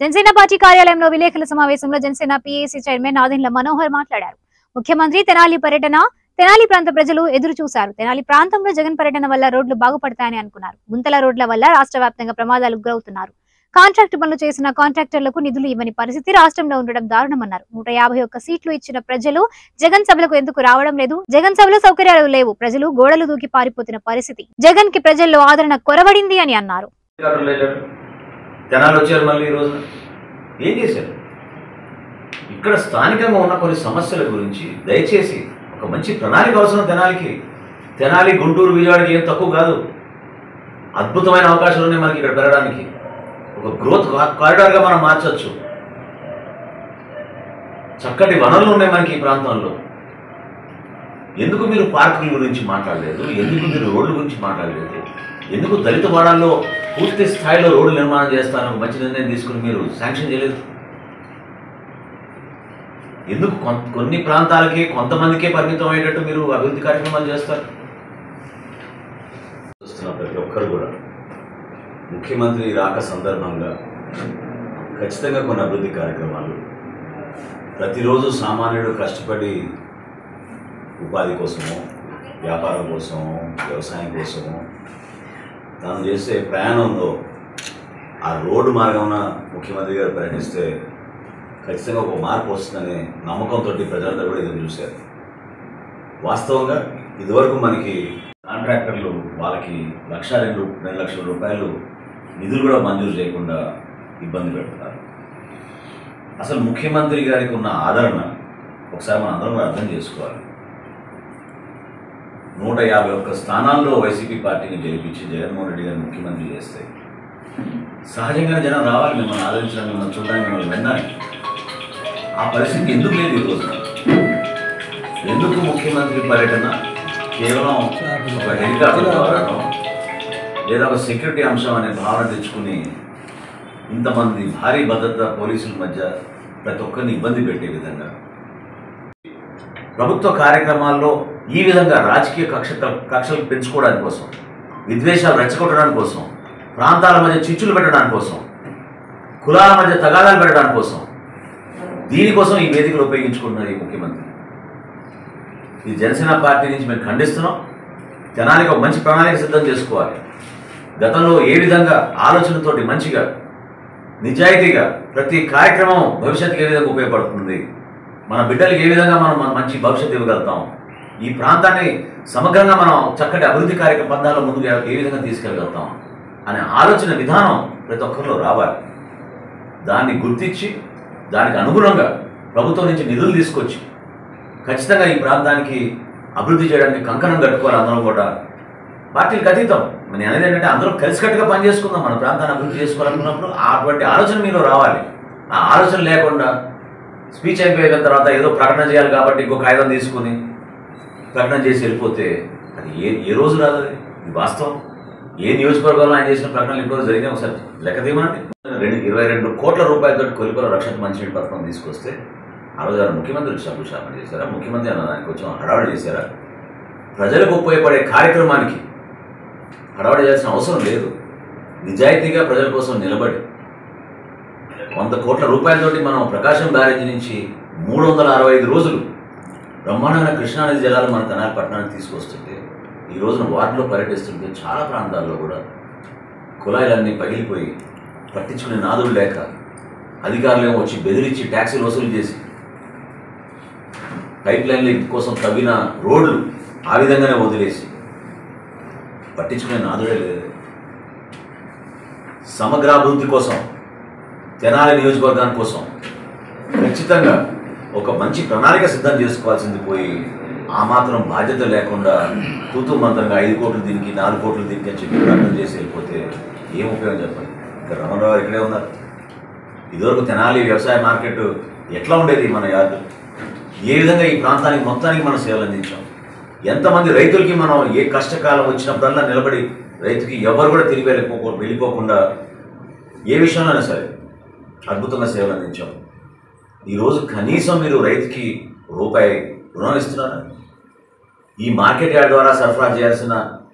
Janasena party కార్యాలయంలో విలేకరుల సమావేశంలో జనసేన పీఏసీ చైర్మన్ నాదెండ్ల మనోహర్ మాట్లాడారు ముఖ్యమంత్రి తెనాలి పర్యటన తెనాలి ప్రాంత ప్రజలు ఎదురు చూశారు తెనాలి ప్రాంతంలో జగన్ పర్యటన వల్ల రోడ్లు బాగుపడతాయని అనుకున్నారు గుంతల రోడ్ల వల్ల రాష్ట్ర వ్యాప్తంగా ప్రమాదాలకు గురవుతున్నారు కాంట్రాక్ట్ పనులు చేసిన కాంట్రాక్టర్లకు నిధులు ఇవ్వని పరిస్థితి రాష్ట్రంలో ఉండడం దారుణమన్నారు నూట యాభై ఒక్క సీట్లు ఇచ్చిన ప్రజలు జగన్ సభలకు ఎందుకు రావడం లేదు జగన్ సభలో సౌకర్యాలు లేవు ప్రజలు గోడలు దూకి పారిపోతున్న పరిస్థితి జగన్ కి ప్రజల్లో ఆదరణ కొరవడింది అని అన్నారు అధికారులు లేచారు జనాలు వచ్చారు మళ్ళీ ఈరోజు ఏం చేశారు ఇక్కడ స్థానికంగా ఉన్న కొన్ని సమస్యల గురించి దయచేసి ఒక మంచి ప్రణాళిక అవసరం తెనాలికి తెనాలి గుంటూరు విజయవాడకి ఏం తక్కువ కాదు అద్భుతమైన అవకాశాలు ఉన్నాయి మనకి ఇక్కడ పెరగడానికి ఒక గ్రోత్ కారిడార్గా మనం మార్చొచ్చు చక్కటి వనరులు ఉన్నాయి మనకి ఈ ప్రాంతంలో ఎందుకు మీరు పార్కుల గురించి మాట్లాడలేదు ఎందుకు మీరు రోడ్ల గురించి మాట్లాడలేదు ఎందుకు దళిత వాడాల్లో పూర్తి స్థాయిలో రోడ్లు నిర్మాణం చేస్తారని ఒక మంచి నిర్ణయం తీసుకుని మీరు శాంక్షన్ చేయలేదు ఎందుకు కొన్- కొన్ని ప్రాంతాలకి కొంతమందికే పరిమితం అయ్యేటట్టు మీరు అభివృద్ధి కార్యక్రమాలు చేస్తారు చూస్తున్న ప్రతి ఒక్కరు కూడా ముఖ్యమంత్రి రాక సందర్భంగా ఖచ్చితంగా కొన్ని అభివృద్ధి కార్యక్రమాలు ప్రతిరోజు సామాన్యుడు కష్టపడి ఉపాధి కోసము వ్యాపారం కోసము వ్యవసాయం కోసము తాను చేసే ప్రయాణంలో ఆ రోడ్డు మార్గమున ముఖ్యమంత్రి గారు ప్రయాణిస్తే ఖచ్చితంగా ఒక మార్పు వస్తుందనే నమ్మకంతో ప్రజలందరూ కూడా ఎదురు చూశారు వాస్తవంగా ఇదివరకు మనకి కాంట్రాక్టర్లు వాళ్ళకి లక్ష రెండు రెండు లక్షల రూపాయలు నిధులు కూడా మంజూరు చేయకుండా ఇబ్బంది పెడుతున్నారు అసలు ముఖ్యమంత్రి గారికి ఉన్న ఆదరణ ఒకసారి మనం అందరం కూడా అర్థం చేసుకోవాలి నూట యాభై ఒక్క స్థానాల్లో వైసీపీ పార్టీని గెలిపించి జగన్మోహన్ రెడ్డి గారిని ముఖ్యమంత్రి చేస్తే సహజంగానే జనం రావాలి మిమ్మల్ని ఆదరించడానికి మిమ్మల్ని చూడడానికి మిమ్మల్ని వినడానికి ఆ పరిస్థితి ఎందుకు లేదు ఈరోజు ఎందుకు ముఖ్యమంత్రి పర్యటన కేవలం ఒక హెలికాప్టర్ ద్వారానో లేదా ఒక సెక్యూరిటీ అంశం అనే భావన తెచ్చుకుని ఇంతమంది భారీ భద్రత పోలీసుల మధ్య ప్రతి ఒక్కరిని ఇబ్బంది పెట్టే విధంగా ప్రభుత్వ కార్యక్రమాల్లో ఈ విధంగా రాజకీయ కక్ష కక్షలు పెంచుకోవడానికి కోసం విద్వేషాలు రెచ్చగొట్టడానికి కోసం ప్రాంతాల మధ్య చిచ్చులు పెట్టడానికి కోసం కులాల మధ్య తగాదాలు పెట్టడానికి కోసం దీనికోసం ఈ వేదికలు ఉపయోగించుకుంటున్నారు ఈ ముఖ్యమంత్రి ఈ జనసేన పార్టీ నుంచి మేము ఖండిస్తున్నాం జనానికి ఒక మంచి ప్రణాళిక సిద్ధం చేసుకోవాలి గతంలో ఏ విధంగా ఆలోచనతోటి మంచిగా నిజాయితీగా ప్రతి కార్యక్రమం భవిష్యత్తుకి ఏ విధంగా ఉపయోగపడుతుంది మన బిడ్డలకి ఏ విధంగా మనం మన మంచి భవిష్యత్తు ఇవ్వగలుగుతాం ఈ ప్రాంతాన్ని సమగ్రంగా మనం చక్కటి అభివృద్ధి కార్యక్రమ పందాల ముందుకు ఏ విధంగా తీసుకెళ్ళగలుగుతాం అనే ఆలోచన విధానం ప్రతి ఒక్కరిలో రావాలి దాన్ని గుర్తించి దానికి అనుగుణంగా ప్రభుత్వం నుంచి నిధులు తీసుకొచ్చి ఖచ్చితంగా ఈ ప్రాంతానికి అభివృద్ధి చేయడానికి కంకణం కట్టుకోవాలి అందరం కూడా పార్టీలకు అతీతం నేను అనేది ఏంటంటే అందరం కలిసికట్టుగా పనిచేసుకుందాం మన ప్రాంతాన్ని అభివృద్ధి చేసుకోవాలనుకున్నప్పుడు అటువంటి ఆలోచన మీలో రావాలి ఆ ఆలోచన లేకుండా స్పీచ్ అయిపోయిన తర్వాత ఏదో ప్రకటన చేయాలి కాబట్టి ఇంకో కాగితం తీసుకుని ప్రకటన చేసి వెళ్ళిపోతే అది ఏ ఏ రోజు రాదు అది ఇది వాస్తవం ఏ నియోజకవర్గంలో ఆయన చేసిన ప్రకటనలు ఇంకో జరిగినాయి ఒకసారి లెక్క తీయమండి రెండు ఇరవై రెండు కోట్ల రూపాయలతో కొలిపల రక్షణ మంచినీటి పథకం తీసుకొస్తే ఆ రోజు ఆయన ముఖ్యమంత్రి శంకుస్థాపన చేశారా ముఖ్యమంత్రి అన్న దానికి కొంచెం హడావడి చేశారా ప్రజలకు ఉపయోగపడే కార్యక్రమానికి హడావడి చేయాల్సిన అవసరం లేదు నిజాయితీగా ప్రజల కోసం నిలబడి వంద కోట్ల రూపాయలతోటి మనం ప్రకాశం బ్యారేజ్ నుంచి మూడు వందల అరవై ఐదు రోజులు బ్రహ్మాండమైన కృష్ణానది జలాలు మన తెనాలి పట్టణానికి తీసుకొస్తుంటే ఈ రోజున వార్డులో పర్యటిస్తుంటే చాలా ప్రాంతాల్లో కూడా కుళాయిలన్నీ పగిలిపోయి పట్టించుకునే నాదుడు లేక అధికారులేమో వచ్చి బెదిరించి ట్యాక్సీలు వసూలు చేసి పైప్ లైన్ల కోసం తవ్విన రోడ్లు ఆ విధంగానే వదిలేసి పట్టించుకునే నాదుడే లేదు సమగ్రాభివృద్ధి కోసం తెనాలి నియోజకవర్గాని కోసం ఖచ్చితంగా ఒక మంచి ప్రణాళిక సిద్ధం చేసుకోవాల్సింది పోయి ఆ మాత్రం బాధ్యత లేకుండా తూతు మంత్రంగా ఐదు కోట్లు దీనికి నాలుగు కోట్లు దీనికి అని చెప్పి ప్రకటన చేసి వెళ్ళిపోతే ఏం ఉపయోగం చెప్పండి ఇక్కడ రమణరావు ఇక్కడే ఉన్నారు ఇదివరకు తెనాలి వ్యవసాయ మార్కెట్ ఎట్లా ఉండేది మన యార్డు ఏ విధంగా ఈ ప్రాంతానికి మొత్తానికి మనం సేవలు అందించాం ఎంతమంది రైతులకి మనం ఏ కష్టకాలం వచ్చినప్పుడల్లా నిలబడి రైతుకి ఎవరు కూడా తిరిగి వెళ్ళిపో వెళ్ళిపోకుండా ఏ విషయంలోనైనా సరే అద్భుతంగా సేవలు అందించాం ఈరోజు కనీసం మీరు రైతుకి రూపాయి రుణం ఇస్తున్నారా ఈ మార్కెట్ యార్డ్ ద్వారా సరఫరా చేయాల్సిన